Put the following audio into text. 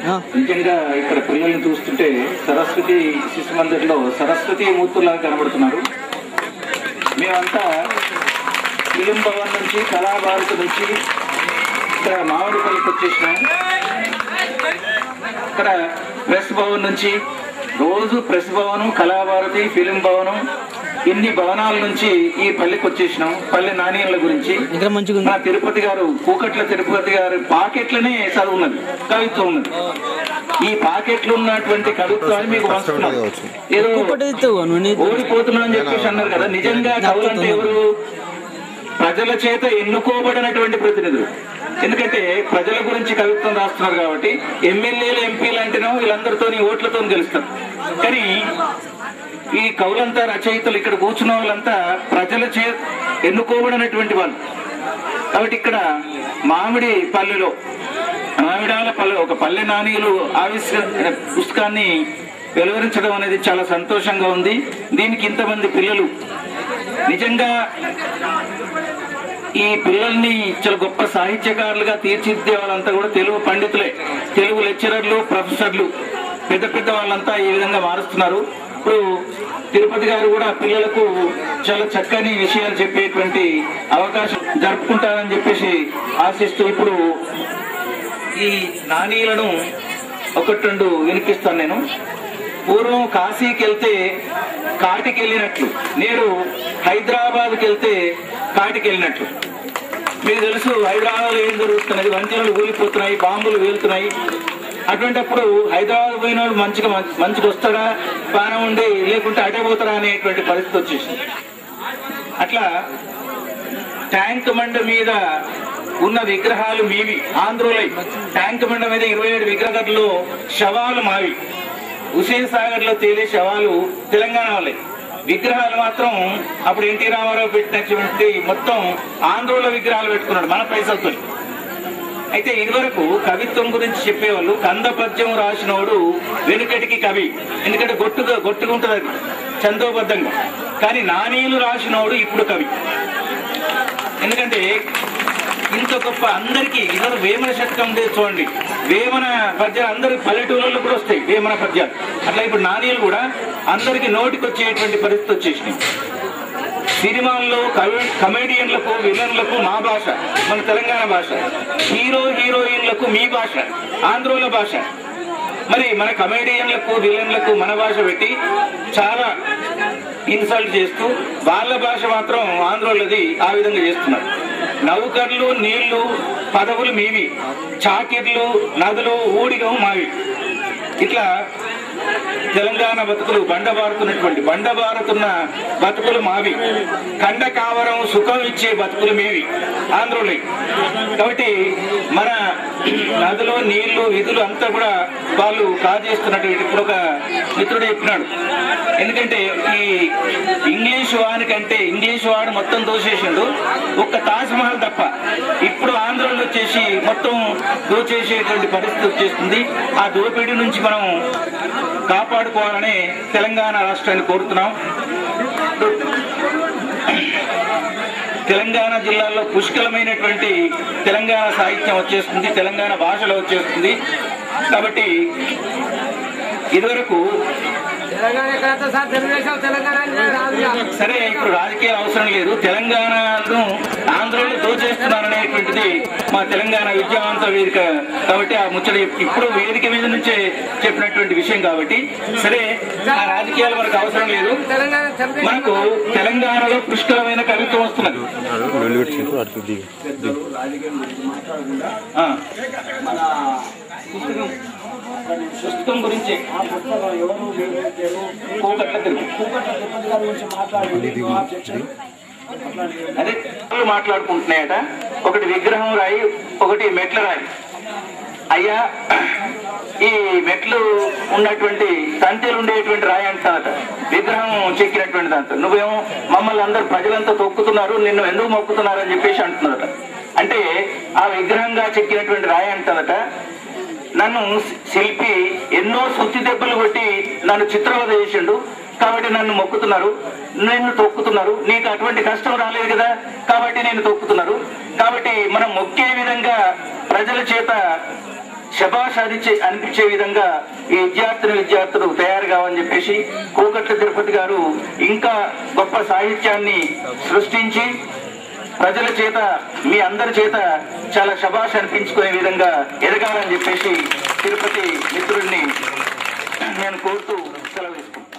నిజంగా ఇక్కడ పిల్లల్ని చూస్తుంటే సరస్వతి శిశు మందిర్లో సరస్వతి మూర్తులాగా కనబడుతున్నారు మేమంతా ఫిలిం భవన్ నుంచి కళాభారతి నుంచి ఇక్కడ మామిడిపల్లికి వచ్చేసినాం ఇక్కడ ప్రెస్ భవన్ నుంచి రోజు ప్రెస్ భవనం కళాభారతి ఫిలిం భవనం ఇన్ని భవనాల నుంచి ఈ పల్లెకి వచ్చేసినాం పల్లె నాణ్యాల గురించి ఇక్కడ మంచిగా మా తిరుపతి గారు కూకట్ల తిరుపతి గారు పాకెట్లనే చదువు ఉన్నది కవిత్వం ఉన్నది ఈ పాకెట్లు ఉన్నటువంటి కవిత్వాన్ని మీకు పంచుతున్నాం ఏదో ఓడిపోతున్నాం అని చెప్పేసి అన్నారు కదా నిజంగా కవులంటే ఎవరు ప్రజల చేత ఎన్నుకోబడినటువంటి ప్రతినిధులు ఎందుకంటే ప్రజల గురించి కవిత్వం రాస్తున్నారు కాబట్టి ఎమ్మెల్యేలు ఎంపీలు అంటేనో వీళ్ళందరితో ఓట్లతో గెలుస్తారు కానీ ఈ కవులంతా రచయితలు ఇక్కడ కూర్చున్న వాళ్ళంతా ప్రజల చే ఎన్నుకోబడినటువంటి వాళ్ళు కాబట్టి ఇక్కడ మామిడి పల్లెలో మామిడాల పల్లె ఒక పల్లె నాణీయులు ఆవిష్కరణ పుస్తకాన్ని వెలువరించడం అనేది చాలా సంతోషంగా ఉంది దీనికి ఇంతమంది పిల్లలు నిజంగా ఈ పిల్లల్ని చాలా గొప్ప సాహిత్యకారులుగా తీర్చిదిద్దే వాళ్ళంతా కూడా తెలుగు పండితులే తెలుగు లెక్చరర్లు ప్రొఫెసర్లు పెద్ద పెద్ద వాళ్ళంతా ఈ విధంగా మారుస్తున్నారు ఇప్పుడు తిరుపతి గారు కూడా పిల్లలకు చాలా చక్కని విషయాలు చెప్పేటువంటి అవకాశం జరుపుకుంటారని చెప్పేసి ఆశిస్తూ ఇప్పుడు ఈ నాణీలను ఒకటి రెండు వినిపిస్తాను నేను పూర్వం కాశీకి వెళ్తే కాటికి వెళ్ళినట్లు నేడు హైదరాబాద్కి వెళ్తే కాటికి వెళ్ళినట్లు మీకు తెలుసు హైదరాబాద్ ఏం జరుగుతున్నది వంతెనలు కూలిపోతున్నాయి బాంబులు వేలుతున్నాయి అటువంటిప్పుడు హైదరాబాద్ పోయిన వాళ్ళు మంచిగా మంచిగా వస్తాడా బాగానే ఉండి లేకుంటే అటే పోతారా అనేటువంటి పరిస్థితి వచ్చేసింది అట్లా ట్యాంక్ మండ మీద ఉన్న విగ్రహాలు మీవి ఆంధ్రులై ట్యాంక్ మండ మీద ఇరవై ఏడు విగ్రహాల్లో శవాలు మావి హుసేన్ సాగర్ లో తేలే శవాలు తెలంగాణ వాళ్ళే విగ్రహాలు మాత్రం అప్పుడు ఎన్టీ రామారావు పెట్టినటువంటి మొత్తం ఆంధ్రుల విగ్రహాలు పెట్టుకున్నాడు మన పైసలతో అయితే ఇదివరకు కవిత్వం గురించి చెప్పేవాళ్ళు కంద పద్యం రాసినోడు వెనుకటికి కవి ఎందుకంటే గొట్టుగా గొట్టుగా ఉంటుంది అది చందోబద్ధంగా కానీ నానీలు రాసినోడు ఇప్పుడు కవి ఎందుకంటే ఇంత గొప్ప అందరికీ ఇద్దరు వేమన శతకం ఉండేది చూడండి వేమన పద్యాలు అందరి పల్లెటూళ్ళలో కూడా వస్తాయి వేమన పద్యాలు అట్లా ఇప్పుడు నాణ్యాలు కూడా అందరికి నోటికి వచ్చేటువంటి పరిస్థితి వచ్చేసినాయి సినిమాల్లో కవి- కమెడియన్లకు విలన్లకు మా భాష మన తెలంగాణ భాష హీరో హీరోయిన్లకు మీ భాష ఆంధ్రోల భాష మరి మన కమెడియన్లకు విలన్లకు మన భాష పెట్టి చాలా ఇన్సల్ట్ చేస్తూ వాళ్ళ భాష మాత్రం ఆంధ్రోలది ఆ విధంగా చేస్తున్నారు నౌకర్లు నీళ్లు పదవులు మీవి చాకిర్లు నదులు ఊడిగం మావి ఇట్లా తెలంగాణ బతుకులు బండబారుతున్నటువంటి బండబారుతున్న బతుకులు మావి కండ కావరం సుఖం ఇచ్చే బతుకులు మేవి ఆంధ్రులే కాబట్టి మన నదులు నీళ్లు విధులు అంతా కూడా వాళ్ళు కాజేస్తున్నటువంటి ఇప్పుడు ఒక మిత్రుడు చెప్పినాడు ఎందుకంటే ఈ ఇంగ్లీష్ వానికంటే ఇంగ్లీష్ వాడు మొత్తం దోచేసిండు ఒక్క తాజ్ మహల్ తప్ప ఇప్పుడు ఆంధ్రలో వచ్చేసి మొత్తం దోచేసేటువంటి పరిస్థితి వచ్చేస్తుంది ఆ దోపిడీ నుంచి మనం కాపాడుకోవాలని తెలంగాణ రాష్ట్రాన్ని కోరుతున్నాం తెలంగాణ జిల్లాలో పుష్కలమైనటువంటి తెలంగాణ సాహిత్యం వచ్చేస్తుంది తెలంగాణ భాషలో వచ్చేస్తుంది కాబట్టి ఇదివరకు తెలంగాణ ఎక్కడ సార్ తెలుగుదేశం తెలంగాణ అంటే రాదు ఇక. సరే ఇప్పుడు రాజకీయాలు అవసరం లేదు తెలంగాణను ఆంధ్రలో దోచేస్తున్నారనేటువంటిది మా తెలంగాణ విద్యావంత వేదిక కాబట్టి ఆ ముచ్చట ఇప్పుడు వేదిక మీద నుంచే చెప్పినటువంటి విషయం కాబట్టి సరే ఆ రాజకీయాలు మనకు అవసరం లేదు తెలంగాణ తెలుగుదేశం మనకు తెలంగాణలో పుష్కలమైన కవిత్వం వస్తున్నది ఆ. పుస్తకం పుస్తకం గురించి కోకట్ల తెలుగు అదే వాళ్ళు మాట్లాడుకుంటున్నాయట ఒకటి విగ్రహం రాయి ఒకటి మెట్ల రాయి అయ్యా ఈ మెట్లు ఉన్నటువంటి తంతెలు ఉండేటువంటి రాయి అంటారట విగ్రహం చెక్కినటువంటి దాంతో నువ్వేమో మమ్మల్ని అందరు ప్రజలంతా తొక్కుతున్నారు నిన్ను ఎందుకు మొక్కుతున్నారు అని చెప్పేసి అంటున్నారట అంటే ఆ విగ్రహంగా చెక్కినటువంటి రాయి అంటారట నన్ను శిల్పి ఎన్నో సుత్తి దెబ్బలు కొట్టి నన్ను చిత్రవద చేసిండు కాబట్టి నన్ను మొక్కుతున్నారు నిన్ను తొక్కుతున్నారు నీకు అటువంటి కష్టం రాలేదు కదా కాబట్టి నేను తొక్కుతున్నారు కాబట్టి మనం మొక్కే విధంగా ప్రజల చేత శబాష్ అనిచే అనిపించే విధంగా ఈ విద్యార్థిని విద్యార్థులు తయారు కావని చెప్పేసి కోకట్ల తిరుపతి గారు ఇంకా గొప్ప సాహిత్యాన్ని సృష్టించి ప్రజల చేత మీ అందరి చేత చాలా శబాష్ అనిపించుకునే విధంగా ఎదగాలని చెప్పేసి తిరుపతి మిత్రుడిని నేను కోరుతూ సెలవు తీసుకుంటాను